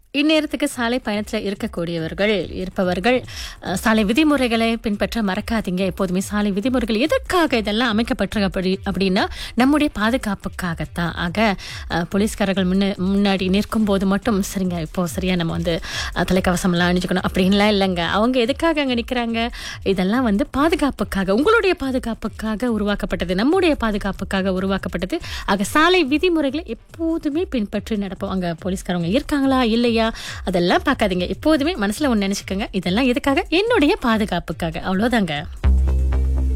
இந்நேரத்துக்கு சாலை பயணத்தில் இருக்கக்கூடியவர்கள் இருப்பவர்கள் அஹ், சாலை விதிமுறைகளை பின்பற்ற மறக்காதீங்க எப்போதுமே சாலை விதிமுறைகள் எதற்காக இதெல்லாம் அமைக்கப்பட்டிருக்கு அப்படி அப்படின்னா நம்முடைய பாதுகாப்புக்காகத்தான் ஆக அஹ், போலீஸ்காரர்கள் முன்ன முன்னாடி நிற்கும் போது மட்டும் சரிங்க இப்போ சரியா நம்ம வந்து அஹ், தலைக்கவசம்லாம் அணிஞ்சுக்கணும் அப்படின்லாம் இல்லைங்க அவங்க எதுக்காக அங்கே நிற்கிறாங்க இதெல்லாம் வந்து பாதுகாப்புக்காக உங்களுடைய பாதுகாப்புக்காக உருவாக்கப்பட்டது நம்முடைய பாதுகாப்புக்காக உருவாக்கப்பட்டது ஆக சாலை விதிமுறைகளை எப்போதுமே பின்பற்றி நடப்போம் அங்க போலீஸ்காரங்க இருக்காங்களா இல்லையா அதெல்லாம் பார்க்காதீங்க எப்போதுமே மனசுல ஒன்று நினைச்சுக்கோங்க இதெல்லாம் எதுக்காக என்னுடைய பாதுகாப்புக்காக அவ்வளோதாங்க